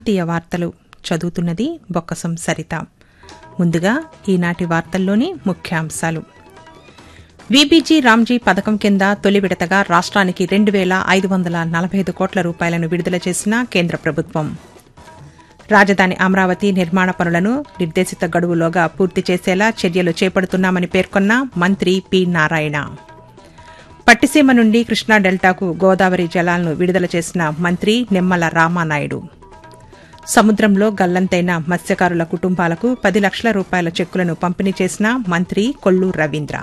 జాతీయ వార్తలు చదువుతున్నది బొక్కసం సరిత ముందుగా ఈనాటి వార్తల్లోని ముఖ్యాంశాలు వీబీజీ రామ్జీ పథకం కింద తొలి విడతగా రాష్ట్రానికి రెండు వేల ఐదు వందల నలభై ఐదు కోట్ల రూపాయలను విడుదల చేసిన కేంద్ర ప్రభుత్వం రాజధాని అమరావతి నిర్మాణ పనులను నిర్దేశిత గడువులోగా పూర్తి చేసేలా చర్యలు చేపడుతున్నామని పేర్కొన్న మంత్రి పి నారాయణ పట్టిసీమ నుండి కృష్ణా డెల్టాకు గోదావరి జలాలను విడుదల చేసిన మంత్రి నిమ్మల రామానాయుడు సముద్రంలో గల్లంతైన మత్స్యకారుల కుటుంబాలకు పది లక్షల రూపాయల చెక్కులను పంపిణీ చేసిన మంత్రి కొల్లు రవీంద్ర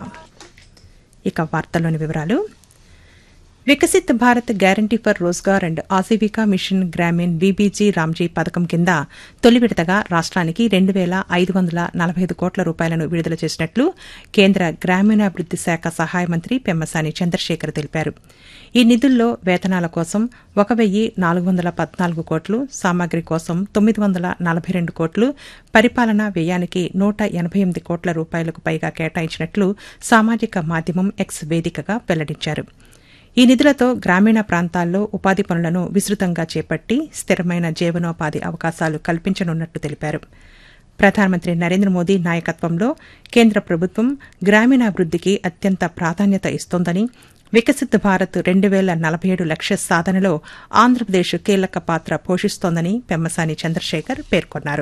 ఇక వార్తల్లోని వివరాలు Viksit Bharat guarantee for Rozgar and Ajeevika mission Gramin VBG Ramji పథకం కింద తొలి విడతగా రాష్ట్రానికి రెండు వేల ఐదు వందల నలభై ఐదు కోట్ల రూపాయలను విడుదల చేసినట్లు కేంద్ర గ్రామీణాభివృద్ది శాఖ సహాయ మంత్రి పెమ్మసాని చంద్రశేఖర్ తెలిపారు ఈ నిధుల్లో వేతనాల కోసం ఒక వెయ్యి నాలుగు వందల పద్నాలుగు కోట్లు సామాగ్రి కోసం తొమ్మిది వందల నలభై రెండు కోట్లు పరిపాలనా వ్యయానికి నూట ఎనభై ఎనిమిది కోట్ల రూపాయలకు పైగా కేటాయించినట్లు సామాజిక మాధ్యమం ఎక్స్ వేదికగా వెల్లడించారు ఈ నిధులతో గ్రామీణ ప్రాంతాల్లో ఉపాధి పనులను విస్తృతంగా చేపట్టి స్థిరమైన జీవనోపాధి అవకాశాలు కల్పించనున్నట్లు తెలిపారు ప్రధానమంత్రి నరేంద్ర మోదీ నాయకత్వంలో కేంద్ర ప్రభుత్వం గ్రామీణాభివృద్దికి అత్యంత ప్రాధాన్యత ఇస్తోందని వికసిత్ భారత్ రెండు వేల నలభై ఏడు లక్ష్య సాధనలో ఆంధ్రప్రదేశ్ కీలక పాత్ర పోషిస్తోందని పెమ్మసాని చంద్రశేఖర్ పేర్కొన్నారు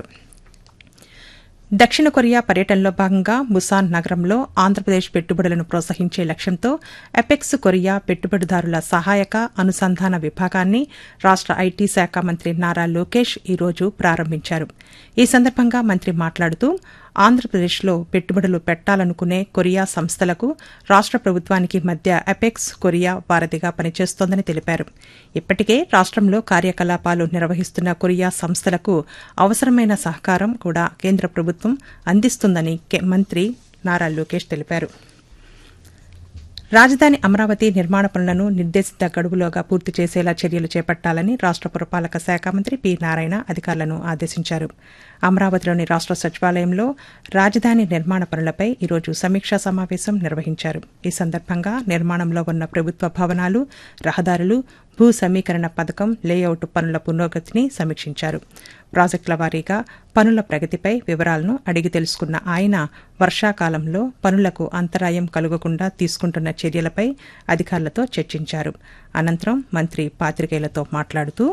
దక్షిణ కొరియా పర్యటనలో భాగంగా ముసాన్ నగరంలో ఆంధ్రప్రదేశ్ పెట్టుబడులను ప్రోత్సహించే లక్ష్యంతో ఎపెక్స్ కొరియా పెట్టుబడిదారుల సహాయక అనుసంధాన విభాగాన్ని రాష్ట ఐటీ శాఖ మంత్రి నారా లోకేష్ ఈరోజు ప్రారంభించారు ఈ సందర్భంగా మంత్రి మాట్లాడుతూ ఆంధ్రప్రదేశ్లో పెట్టుబడులు పెట్టాలనుకునే కొరియా సంస్థలకు రాష్ట ప్రభుత్వానికి మధ్య అపెక్స్ కొరియా వారధిగా పనిచేస్తోందని తెలిపారు ఇప్పటికే రాష్టంలో కార్యకలాపాలు నిర్వహిస్తున్న కొరియా సంస్థలకు అవసరమైన సహకారం కూడా కేంద్ర ప్రభుత్వం అందిస్తుందని మంత్రి నారా లోకేష్ తెలిపారు రాజధాని అమరావతి నిర్మాణ పనులను నిర్దేశిత గడువులోగా పూర్తి చేసేలా చర్యలు చేపట్టాలని రాష్ట పురపాలక శాఖ మంత్రి పి నారాయణ అధికారులను ఆదేశించారు అమరావతిలోని రాష్ట సచివాలయంలో రాజధాని నిర్మాణ పనులపై ఈరోజు సమీక్షా సమావేశం నిర్వహించారు ఈ సందర్భంగా నిర్మాణంలో ఉన్న ప్రభుత్వ భవనాలు రహదారులు భూ సమీకరణ పథకం లేఅవుట్ పనుల పురోగతిని సమీక్షించారు ప్రాజెక్టుల వారీగా పనుల ప్రగతిపై వివరాలను అడిగి తెలుసుకున్న ఆయన వర్షాకాలంలో పనులకు అంతరాయం కలుగకుండా తీసుకుంటున్న చర్యలపై అధికారులతో చర్చించారు అనంతరం మంత్రి పాతికేయులతో మాట్లాడుతూ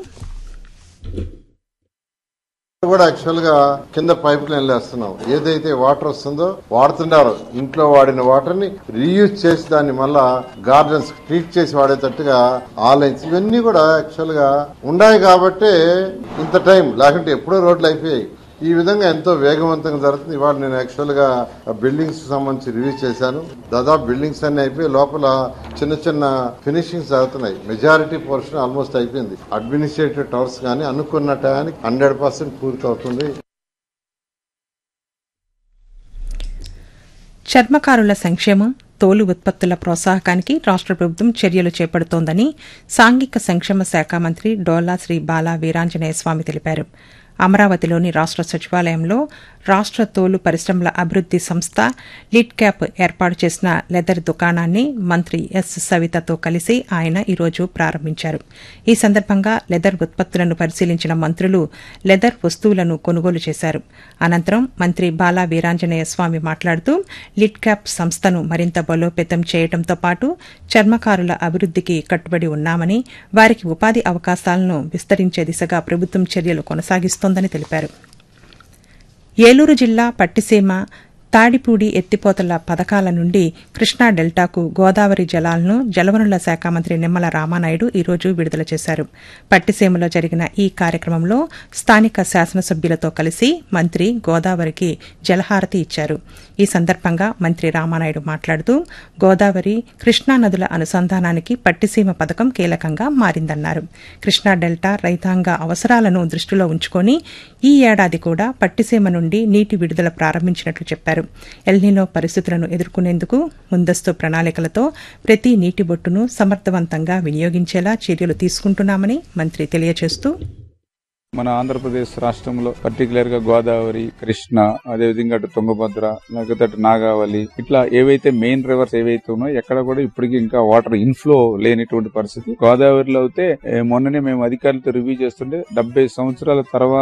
కూడా యాక్చువల్ గా కింద పైప్ లైన్ వేస్తున్నాం ఏదైతే వాటర్ వస్తుందో వాడుతున్నారు ఇంట్లో వాడిన వాటర్ ని రీయూజ్ చేసి దాన్ని మళ్ళా గార్డెన్స్ ట్రీట్ చేసి వాడేటట్టుగా ఆ లైన్స్ ఇవన్నీ కూడా యాక్చువల్ గా ఉన్నాయి కాబట్టి ఇంత టైం లేకుంటే ఎప్పుడో రోడ్లు అయిపోయాయి ఈ విధంగా ఎంతో వేగవంతంగా జరుగుతుంది ఇవాళ నేను యాక్చువల్ గా బిల్డింగ్స్ సంబంధించి రివ్యూ చేశాను దాదాపు బిల్డింగ్స్ అన్ని అయిపోయి లోపల చిన్న చిన్న ఫినిషింగ్స్ జరుగుతున్నాయి మెజారిటీ పోర్షన్ ఆల్మోస్ట్ అయిపోయింది అడ్మినిస్ట్రేటివ్ టవర్స్ కానీ అనుకున్న టయానికి హండ్రెడ్ పర్సెంట్ పూర్తి అవుతుంది చర్మకారుల సంక్షేమం తోలు ఉత్పత్తుల ప్రోత్సాహకానికి రాష్ట ప్రభుత్వం చర్యలు చేపడుతోందని సాంఘిక సంక్షేమ శాఖ మంత్రి డోలా శ్రీ బాలా వీరాంజనేయ స్వామి తెలిపారు అమరావతిలోని రాష్ట సచివాలయంలో రాష్ట తోలు పరిశ్రమల అభివృద్ది సంస్థ లిడ్ క్యాప్ ఏర్పాటు చేసిన లెదర్ దుకాణాన్ని మంత్రి ఎస్ సవితతో కలిసి ఆయన ఈరోజు ప్రారంభించారు ఈ సందర్భంగా లెదర్ ఉత్పత్తులను పరిశీలించిన మంత్రులు లెదర్ వస్తువులను కొనుగోలు చేశారు అనంతరం మంత్రి బాలా వీరాంజనేయ స్వామి మాట్లాడుతూ లిడ్ క్యాప్ సంస్థను మరింత బలోపేతం చేయడంతో పాటు చర్మకారుల అభివృద్దికి కట్టుబడి ఉన్నామని వారికి ఉపాధి అవకాశాలను విస్తరించే దిశగా ప్రభుత్వం చర్యలు కొనసాగిస్తోందని తెలిపారు ఏలూరు జిల్లా పట్టిసీమ తాడిపూడి ఎత్తిపోతల పథకాల నుండి కృష్ణా డెల్టాకు గోదావరి జలాలను జలవనరుల శాఖ మంత్రి నిమ్మల రామానాయుడు ఈరోజు విడుదల చేశారు పట్టిసీమలో జరిగిన ఈ కార్యక్రమంలో స్థానిక శాసనసభ్యులతో కలిసి మంత్రి గోదావరికి జలహారతి ఇచ్చారు ఈ సందర్భంగా మంత్రి రామానాయుడు మాట్లాడుతూ గోదావరి కృష్ణా నదుల అనుసంధానానికి పట్టిసీమ పథకం కీలకంగా మారిందన్నారు కృష్ణా డెల్టా రైతాంగ అవసరాలను దృష్టిలో ఉంచుకొని ఈ ఏడాది కూడా పట్టిసీమ నుండి నీటి విడుదల ప్రారంభించినట్లు చెప్పారు ఎల్నినో పరిస్థితులను ఎదుర్కొనేందుకు ముందస్తు ప్రణాళికలతో ప్రతి నీటి బొట్టును సమర్థవంతంగా వినియోగించేలా చర్యలు తీసుకుంటున్నామని మంత్రి తెలియజేస్తూ మన ఆంధ్రప్రదేశ్ రాష్ట్రంలో పర్టికులర్ గా గోదావరి కృష్ణ అదేవిధంగా అటు తుంగభద్ర లేకపోతే అటు నాగావళి ఇట్లా ఏవైతే మెయిన్ రివర్స్ ఏవైతే ఉన్నాయో ఎక్కడ కూడా ఇప్పటికీ ఇంకా వాటర్ ఇన్ఫ్లో లేనిటువంటి పరిస్థితి గోదావరిలో అయితే ఏ, మొన్ననే మేము అధికారులతో రివ్యూ చేస్తుంటే డెబ్బై సంవత్సరాల తర్వాత